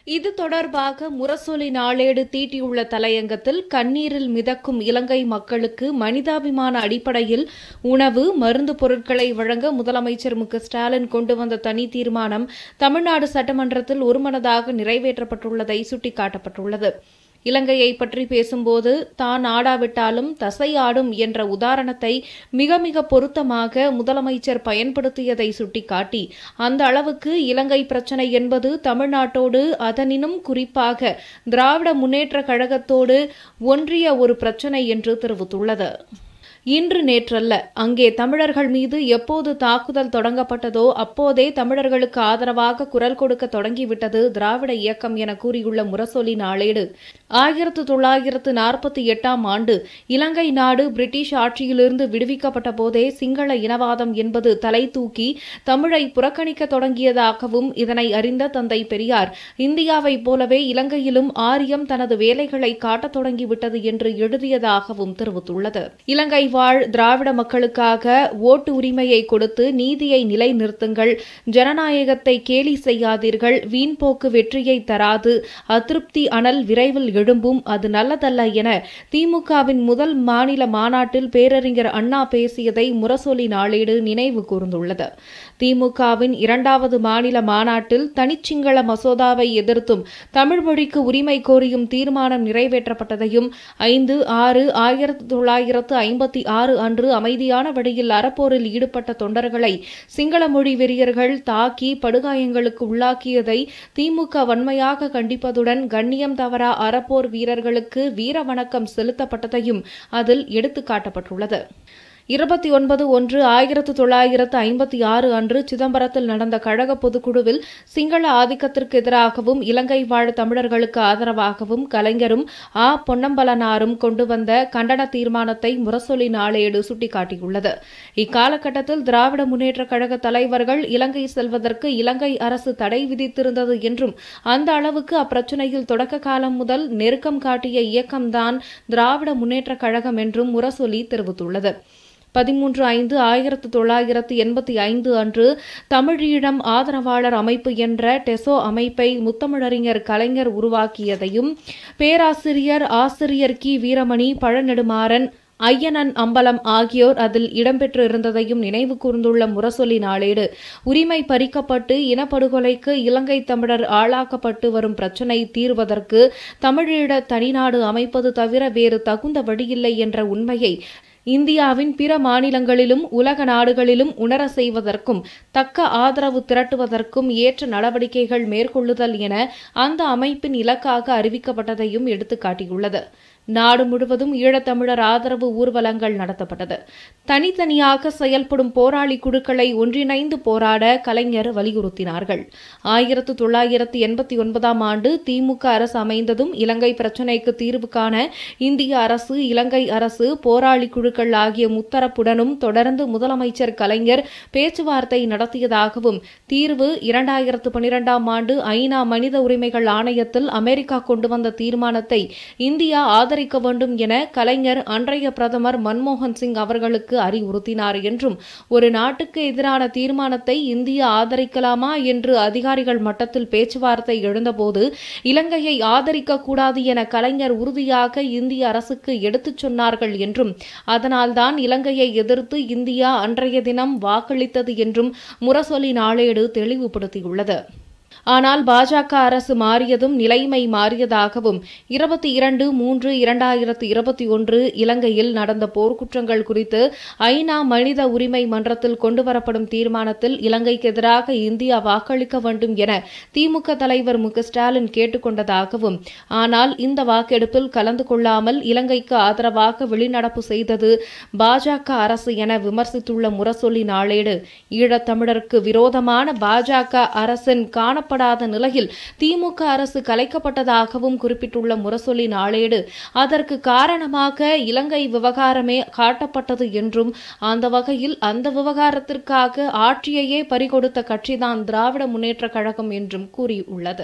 இது தொடர்பாக முரசொலி நாளேடு தீட்டியுள்ள தலையங்கத்தில் கண்ணீரில் மிதக்கும் இலங்கை மக்களுக்கு மனிதாபிமான அடிப்படையில் உணவு மருந்து பொருட்களை வழங்க முதலமைச்சர் மு க ஸ்டாலின் கொண்டு வந்த தனி தீர்மானம் தமிழ்நாடு சட்டமன்றத்தில் ஒருமனதாக நிறைவேற்றப்பட்டுள்ளதை சுட்டிக்காட்டப்பட்டுள்ளது இலங்கையை பற்றி பேசும்போது தான் ஆடாவிட்டாலும் தசை ஆடும் என்ற உதாரணத்தை மிக மிக பொருத்தமாக முதலமைச்சர் பயன்படுத்தியதை சுட்டிக்காட்டி அந்த அளவுக்கு இலங்கை பிரச்சினை என்பது தமிழ்நாட்டோடு அதனினும் குறிப்பாக திராவிட முன்னேற்ற கழகத்தோடு ஒன்றிய ஒரு பிரச்சினை என்று தெரிவித்துள்ளது இன்று நேற்றல்ல அங்கே தமிழர்கள் மீது எப்போது தாக்குதல் தொடங்கப்பட்டதோ அப்போதே தமிழர்களுக்கு ஆதரவாக குரல் கொடுக்க தொடங்கிவிட்டது திராவிட இயக்கம் என கூறியுள்ள முரசொலி நாளேடு ஆயிரத்து தொள்ளாயிரத்து நாற்பத்தி எட்டாம் ஆண்டு இலங்கை நாடு பிரிட்டிஷ் ஆட்சியிலிருந்து விடுவிக்கப்பட்ட போதே சிங்கள இனவாதம் என்பது தலை தூக்கி தமிழை புறக்கணிக்க தொடங்கியதாகவும் இதனை அறிந்த தந்தை பெரியார் இந்தியாவைப் போலவே இலங்கையிலும் ஆரியம் தனது வேலைகளை காட்டத் தொடங்கிவிட்டது என்று எழுதியதாகவும் தெரிவித்துள்ளது இலங்கை வாழ் திராவிட மக்களுக்காக ஓட்டு உரிமையை கொடுத்து நீதியை நிலைநிறுத்துங்கள் ஜனநாயகத்தை கேலி செய்யாதீர்கள் வீண்போக்கு வெற்றியை தராது அதிருப்தி அனல் விரைவில் எழும்பும் அது நல்லதல்ல என திமுகவின் முதல் மாநில மாநாட்டில் பேரறிஞர் அண்ணா பேசியதை முரசொலி நாளேடு நினைவு கூர்ந்துள்ளது திமுகவின் இரண்டாவது மாநில மாநாட்டில் தனிச்சிங்கள மசோதாவை எதிர்த்தும் தமிழ் மொழிக்கு உரிமை கோரியும் தீர்மானம் நிறைவேற்றப்பட்டதையும் ஐந்து ஆறு ஆயிரத்து தொள்ளாயிரத்து ஐம்பத்தி ஆறு அன்று அமைதியான வழியில் அறப்போரில் ஈடுபட்ட தொண்டர்களை சிங்கள மொழி வெறியர்கள் தாக்கி படுகாயங்களுக்கு உள்ளாக்கியதை திமுக வன்மையாக கண்டிப்பதுடன் கண்ணியம் தவறா அறப்போர் வீரர்களுக்கு வீர வணக்கம் செலுத்தப்பட்டதையும் அதில் எடுத்துக்காட்டப்பட்டுள்ளது இருபத்தி ஒன்பது ஒன்று ஆயிரத்து தொள்ளாயிரத்து ஐம்பத்தி ஆறு அன்று சிதம்பரத்தில் நடந்த கழக பொதுக்குழுவில் சிங்கள ஆதிக்கத்திற்கு எதிராகவும் இலங்கை வாழ் தமிழர்களுக்கு ஆதரவாகவும் கலைஞரும் ஆ பொன்னம்பலனாரும் கொண்டு வந்த கண்டன தீர்மானத்தை முரசொலி நாளேடு சுட்டிக்காட்டியுள்ளது இக்காலகட்டத்தில் திராவிட முன்னேற்ற கழக தலைவர்கள் இலங்கை செல்வதற்கு இலங்கை அரசு தடை விதித்திருந்தது என்றும் அந்த அளவுக்கு அப்பிரச்சினையில் தொடக்க காலம் முதல் நெருக்கம் காட்டிய இயக்கம்தான் திராவிட முன்னேற்ற கழகம் என்றும் முரசொலி தெரிவித்துள்ளது பதிமூன்று ஐந்து ஆயிரத்து தொள்ளாயிரத்து எண்பத்தி ஐந்து அன்று தமிழீழம் ஆதரவாளர் அமைப்பு என்ற டெசோ அமைப்பை முத்தமிழறிஞர் கலைஞர் உருவாக்கியதையும் பேராசிரியர் ஆசிரியர் கி வீரமணி பழநெடுமாறன் ஐயனன் அம்பலம் ஆகியோர் அதில் இடம்பெற்றிருந்ததையும் நினைவு கூர்ந்துள்ள முரசொலி நாளேடு உரிமை பறிக்கப்பட்டு இனப்படுகொலைக்கு இலங்கை தமிழர் ஆளாக்கப்பட்டு வரும் பிரச்சினை தீர்வதற்கு தமிழீழ தனிநாடு அமைப்பது தவிர வேறு தகுந்த வழியில்லை என்ற உண்மையை இந்தியாவின் பிற மாநிலங்களிலும் உலக நாடுகளிலும் உணர செய்வதற்கும் தக்க ஆதரவு திரட்டுவதற்கும் ஏற்ற நடவடிக்கைகள் மேற்கொள்ளுதல் என அந்த அமைப்பின் இலக்காக அறிவிக்கப்பட்டதையும் எடுத்துக்காட்டியுள்ளது நாடு முழுவதும் ஈழத்தமிழர் ஆதரவு ஊர்வலங்கள் நடத்தப்பட்டது தனித்தனியாக செயல்படும் போராளி குழுக்களை ஒன்றிணைந்து போராட கலைஞர் வலியுறுத்தினார்கள் ஆயிரத்து தொள்ளாயிரத்து எண்பத்தி ஒன்பதாம் ஆண்டு திமுக அரசு அமைந்ததும் இலங்கை பிரச்சினைக்கு தீர்வு காண இந்திய அரசு இலங்கை அரசு போராளி குழுக்கள் ஆகிய முத்தரப்புடனும் தொடர்ந்து முதலமைச்சர் கலைஞர் பேச்சுவார்த்தை நடத்தியதாகவும் தீர்வு இரண்டாயிரத்து பனிரெண்டாம் ஆண்டு ஐநா மனித உரிமைகள் ஆணையத்தில் அமெரிக்கா கொண்டு வந்த தீர்மானத்தை இந்தியா ஆதரிக்க வேண்டும் என கலைஞர் அன்றைய பிரதமர் மன்மோகன் சிங் அவர்களுக்கு அறிவுறுத்தினார் என்றும் ஒரு நாட்டுக்கு எதிரான தீர்மானத்தை இந்தியா ஆதரிக்கலாமா என்று அதிகாரிகள் மட்டத்தில் பேச்சுவார்த்தை எழுந்தபோது இலங்கையை ஆதரிக்க கூடாது என கலைஞர் உறுதியாக இந்திய அரசுக்கு எடுத்துச் சொன்னார்கள் என்றும் அதனால்தான் இலங்கையை எதிர்த்து இந்தியா அன்றைய தினம் வாக்களித்தது என்றும் முரசொலி நாளேடு தெளிவுபடுத்தியுள்ளது ஆனால் பாஜக அரசு மாறியதும் நிலைமை மாறியதாகவும் இருபத்தி இரண்டு மூன்று இரண்டாயிரத்து இருபத்தி ஒன்று இலங்கையில் நடந்த போர்க்குற்றங்கள் குறித்து ஐநா மனித உரிமை மன்றத்தில் கொண்டுவரப்படும் தீர்மானத்தில் இலங்கைக்கு எதிராக இந்தியா வாக்களிக்க வேண்டும் என திமுக தலைவர் மு ஸ்டாலின் கேட்டுக் கொண்டதாகவும் ஆனால் இந்த வாக்கெடுப்பில் கலந்து கொள்ளாமல் இலங்கைக்கு ஆதரவாக வெளிநடப்பு செய்தது பாஜக அரசு என விமர்சித்துள்ள முரசொலி நாளேடு ஈழத்தமிழருக்கு விரோதமான பாஜக அரசின் காணப்பட காணப்படாத நிலையில் திமுக அரசு கலைக்கப்பட்டதாகவும் குறிப்பிட்டுள்ள முரசொலி நாளேடு அதற்கு காரணமாக இலங்கை விவகாரமே காட்டப்பட்டது என்றும் அந்த வகையில் அந்த விவகாரத்திற்காக ஆட்சியையே பறிகொடுத்த கட்சிதான் திராவிட முன்னேற்ற கழகம் என்றும் கூறியுள்ளது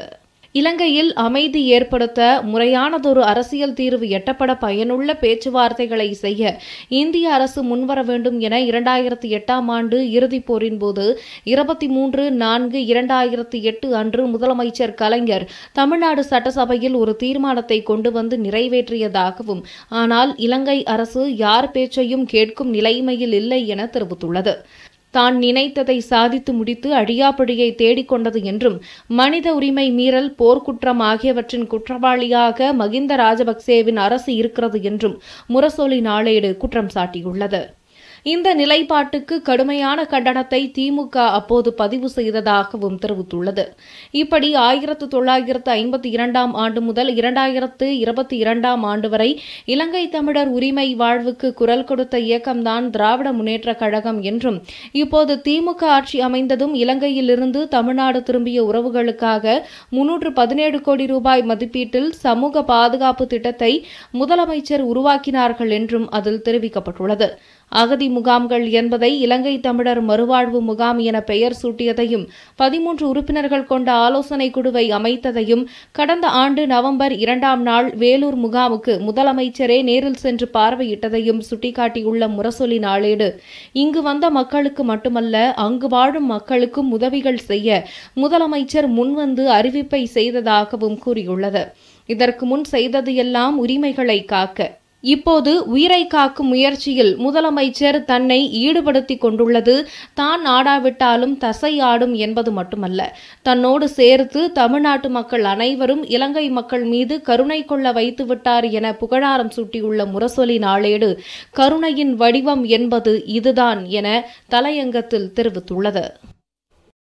இலங்கையில் அமைதி ஏற்படுத்த முறையானதொரு அரசியல் தீர்வு எட்டப்பட பயனுள்ள பேச்சுவார்த்தைகளை செய்ய இந்திய அரசு முன்வர வேண்டும் என இரண்டாயிரத்தி எட்டாம் ஆண்டு இறுதிப் போரின் போது இருபத்தி மூன்று நான்கு இரண்டாயிரத்தி எட்டு அன்று முதலமைச்சர் கலைஞர் தமிழ்நாடு சட்டசபையில் ஒரு தீர்மானத்தை கொண்டு வந்து நிறைவேற்றியதாகவும் ஆனால் இலங்கை அரசு யார் பேச்சையும் கேட்கும் நிலைமையில் இல்லை என தெரிவித்துள்ளது தான் நினைத்ததை சாதித்து முடித்து அழியாப்படியை தேடிக்கொண்டது என்றும் மனித உரிமை மீறல் போர்க்குற்றம் ஆகியவற்றின் குற்றவாளியாக மகிந்த ராஜபக்சேவின் அரசு இருக்கிறது என்றும் முரசொலி நாளேடு குற்றம் சாட்டியுள்ளது இந்த நிலைப்பாட்டுக்கு கடுமையான கண்டனத்தை திமுக அப்போது பதிவு செய்ததாகவும் தெரிவித்துள்ளது இப்படி ஆயிரத்து தொள்ளாயிரத்து ஐம்பத்தி இரண்டாம் ஆண்டு முதல் இரண்டாயிரத்து இருபத்தி இரண்டாம் ஆண்டு வரை இலங்கை தமிழர் உரிமை வாழ்வுக்கு குரல் கொடுத்த இயக்கம்தான் திராவிட முன்னேற்றக் கழகம் என்றும் இப்போது திமுக ஆட்சி அமைந்ததும் இலங்கையிலிருந்து தமிழ்நாடு திரும்பிய உறவுகளுக்காக முன்னூற்று பதினேழு கோடி ரூபாய் மதிப்பீட்டில் சமூக பாதுகாப்பு திட்டத்தை முதலமைச்சர் உருவாக்கினார்கள் என்றும் அதில் தெரிவிக்கப்பட்டுள்ளது அகதி முகாம்கள் என்பதை இலங்கை தமிழர் மறுவாழ்வு முகாம் என பெயர் சூட்டியதையும் பதிமூன்று உறுப்பினர்கள் கொண்ட ஆலோசனை குழுவை அமைத்ததையும் கடந்த ஆண்டு நவம்பர் இரண்டாம் நாள் வேலூர் முகாமுக்கு முதலமைச்சரே நேரில் சென்று பார்வையிட்டதையும் சுட்டிக்காட்டியுள்ள முரசொலி நாளேடு இங்கு வந்த மக்களுக்கு மட்டுமல்ல அங்கு வாழும் மக்களுக்கும் உதவிகள் செய்ய முதலமைச்சர் முன்வந்து அறிவிப்பை செய்ததாகவும் கூறியுள்ளது இதற்கு முன் செய்தது எல்லாம் உரிமைகளை காக்க இப்போது உயிரை காக்கும் முயற்சியில் முதலமைச்சர் தன்னை ஈடுபடுத்திக் கொண்டுள்ளது தான் ஆடாவிட்டாலும் தசை ஆடும் என்பது மட்டுமல்ல தன்னோடு சேர்த்து தமிழ்நாட்டு மக்கள் அனைவரும் இலங்கை மக்கள் மீது கருணை கொள்ள வைத்துவிட்டார் என புகழாரம் சூட்டியுள்ள முரசொலி நாளேடு கருணையின் வடிவம் என்பது இதுதான் என தலையங்கத்தில் தெரிவித்துள்ளது